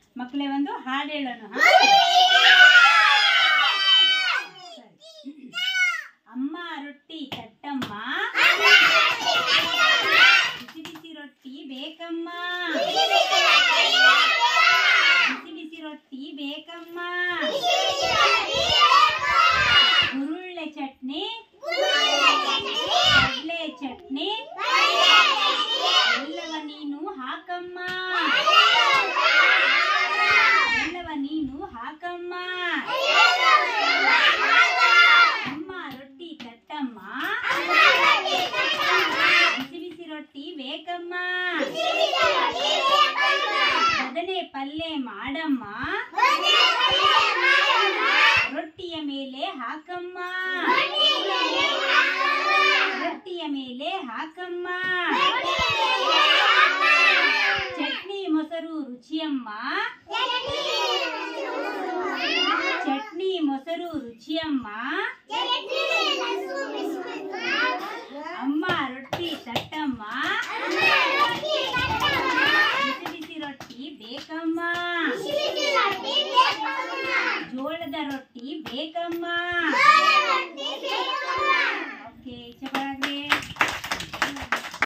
ಮಕ್ಕಳೇ ಒಂದು ಹಾಡು ಹೇಳೋಣ ಹಾ? ಸರಿ. ಅಮ್ಮ ರೊಟ್ಟಿ ತಟ್ಟಮ್ಮ ಬಿಸಿ ಬಿಸಿ ರೊಟ್ಟಿ ಬೇಕಮ್ಮ ಬಿಸಿ ಬಿಸಿ ರೊಟ್ಟಿ ಬೇಕಮ್ಮ ಹುರುಳ್ಳೆ ಚಟ್ನಿ ಕಡ್ಲೆ ಚಟ್ನಿ ಎಲ್ಲವ ನೀನು ಹಾಕಮ್ಮ ಎಲ್ಲವ ನೀನು ಹಾಕಮ್ಮ ಅಮ್ಮ ರೊಟ್ಟಿ ತಟ್ಟಮ್ಮ ಬಿಸಿ ಬಿಸಿ ರೊಟ್ಟಿ ಬೇಕಮ್ಮ ಬದನೆ ಪಲ್ಯ ಮಾಡಮ್ಮ ರೊಟ್ಟಿಯ ಮೇಲೆ ಹಾಕಮ್ಮ ರೊಟ್ಟಿಯ ಮೇಲೆ ಹಾಕಮ್ಮ ಚಟ್ನಿ ಮೊಸರು ರುಚಿಯಮ್ಮ ಚಟ್ನಿ ಮೊಸರು ರುಚಿಯಮ್ಮ ಅಮ್ಮ ರೊಟ್ಟಿ ತಟ್ಟಮ್ಮ ಬಿಸಿ ಬಿಸಿ ರೊಟ್ಟಿ ಬೇಕಮ್ಮ ಜೋಳದ ರೊಟ್ಟಿ ಬೇಕಮ್ಮ ಓಕೆ ಚಪಾಗ್ರೆ